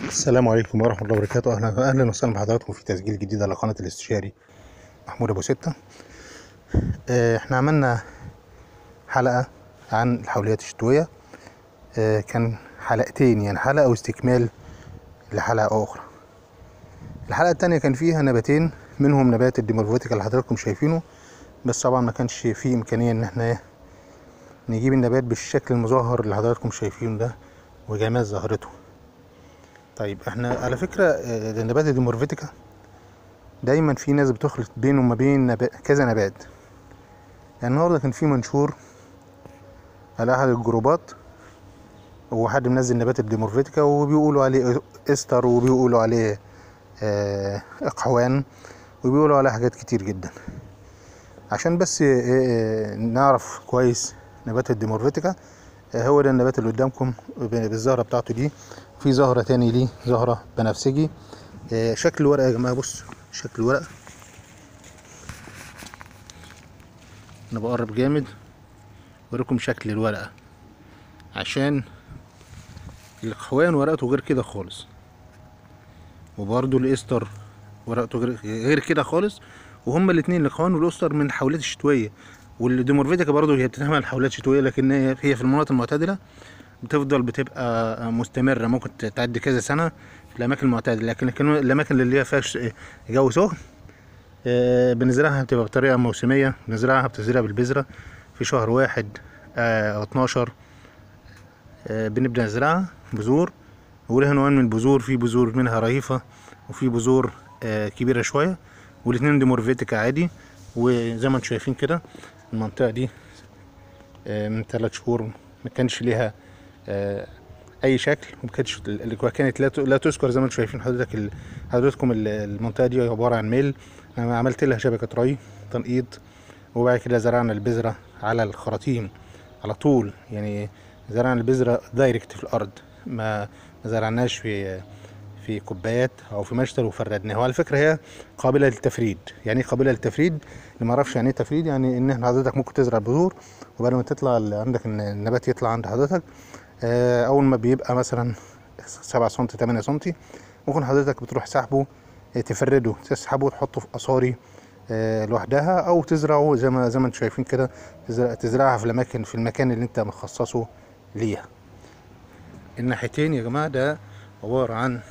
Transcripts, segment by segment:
السلام عليكم ورحمة الله وبركاته أهلا أهلا وسهلا بحضراتكم في تسجيل جديد على قناة الاستشاري محمود أبو ستة آه، احنا عملنا حلقة عن الحوليات الشتوية آه، كان حلقتين يعني حلقة واستكمال لحلقة أخرى الحلقة التانية كان فيها نباتين منهم نبات الديمورفوتيكا اللي حضراتكم شايفينه بس طبعا ما كانش فيه إمكانية إن احنا نجيب النبات بالشكل المظاهر اللي حضراتكم شايفينه ده وجمال ظاهرته طيب احنا على فكرة آه، النبات الديمورفيتيكا دايما في ناس بتخلط بينه وما بين نبات كذا نبات يعني النهارده كان في منشور على احد الجروبات وحد منزل نبات الديمورفيتيكا وبيقولوا عليه استر وبيقولوا عليه آه، اقحوان وبيقولوا عليه حاجات كتير جدا عشان بس آه، آه، نعرف كويس نبات الديمورفيتيكا آه، هو ده النبات اللي قدامكم بالزهرة بتاعته دي في زهرة تاني ليه زهرة بنفسجي آه، شكل الورقة يا جماعة بص شكل الورقة انا بقرب جامد اوريكم شكل الورقة عشان القحوان ورقته غير كده خالص وبرضو الاستر ورقته غير- غير كده خالص وهما الاتنين القحوان والاستر من الحولات الشتوية والديمورفيتيكا برضو هي بتتعمل حولات شتوية لكن هي هي في المناطق المعتدلة بتفضل بتبقى مستمرة ممكن تعدي كذا سنة في الأماكن المعتدلة لكن لكن الأماكن اللي هي فيها ش- جو سخن آه، بنزرعها بتبقى بطريقة موسمية بنزرعها بتزرع بالبذرة في شهر واحد آه، أو اتناشر آه، بنبدأ نزرعها بذور ولها نوعين من البذور في بذور منها رهيفة وفي بذور آه، كبيرة شوية والاتنين ديمورفيتيكا عادي وزي ما انتم شايفين كده المنطقة دي آه، من ثلاث شهور ما كانش ليها آه، اي شكل وما كانتش ال- كانت لا ت- لا تذكر زي ما انتم شايفين حضرتك ال- حضرتكم ال- المنطقه دي عباره عن ميل انا عملت لها شبكه ري تنقيط وبعد كده زرعنا البذره على الخراطيم على طول يعني زرعنا البذره دايركت في الارض ما ما زرعناش في في كوبايات او في مشتل وفردناها وعلى فكره هي قابله للتفريد يعني ايه قابله للتفريد اللي ما يعرفش يعني ايه تفريد يعني ان احنا حضرتك ممكن تزرع بذور وبعد ما تطلع ال- عندك إن النبات يطلع عند حضرتك آه، اول ما بيبقى مثلا سبعة سنتي تمانية سنتي ممكن حضرتك بتروح سحبه آه، تفرده تسحبه وتحطه في قصاري آه، لوحدها او تزرعه زي ما زي ما انتم شايفين كده تزرع- تزرعها في الاماكن في المكان اللي انت مخصصه ليها الناحيتين يا جماعه ده عباره عن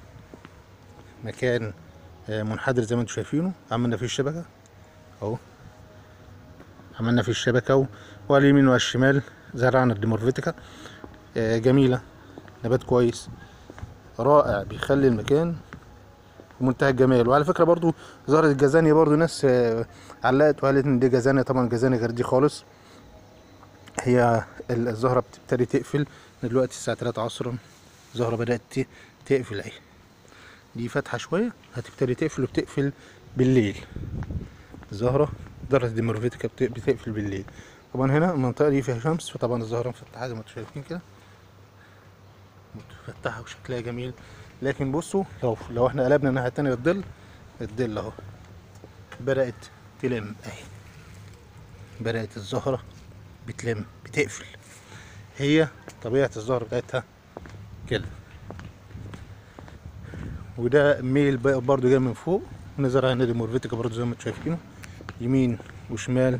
مكان آه، منحدر زي ما انتم شايفينه عملنا فيه الشبكه اهو عملنا فيه الشبكه و- وعلى اليمين وعلى الشمال زرعنا الديمورفيتيكا آه، جميله نبات كويس رائع بيخلي المكان في منتهى الجمال وعلى فكره برضو زهره الجزانية برضو ناس آه، علقت وقالت ان دي جزانية طبعا جزانية غير دي خالص هي ال- الزهره بتبتدي تقفل دلوقتي الساعه 3 عصرا الزهره بدات ت- تقفل اهي دي فاتحه شويه هتبتدي تقفل وبتقفل بالليل الزهره زهره الديمورفيتيكا بت- بتقفل بالليل طبعا هنا المنطقه دي فيها شمس فطبعا الزهره مفتحه زي ما انتم شايفين كده متفتحه وشكلها جميل لكن بصوا لو لو احنا قلبنا الناحيه التانيه للظل الظل اهو بدات تلم اهي بدات الزهره بتلم بتقفل هي طبيعه الزهره بتاعتها كده وده ميل بقى برضو جاي من فوق نزرع هنا ديمورفيتيكا برضو زي ما انتم شايفينه يمين وشمال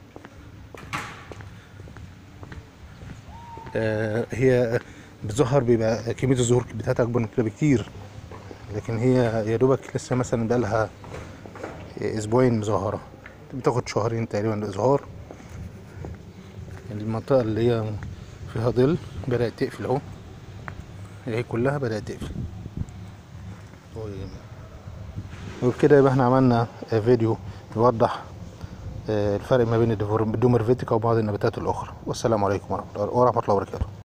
آه هي بتظهر بيبقى كمية الظهور بتاعتها أكبر من كده بكتير لكن هي يا دوبك لسه مثلا بقالها أسبوعين مظهرة بتاخد شهرين تقريبا إظهار يعني المنطقة اللي هي فيها ظل بدأت تقفل أهو هي كلها بدأت تقفل وبكده يبقى احنا عملنا آه، فيديو يوضح آه، الفرق ما بين الديمورفيتيكا وبعض النباتات الأخرى والسلام عليكم ورحمة الله ورحمة الله وبركاته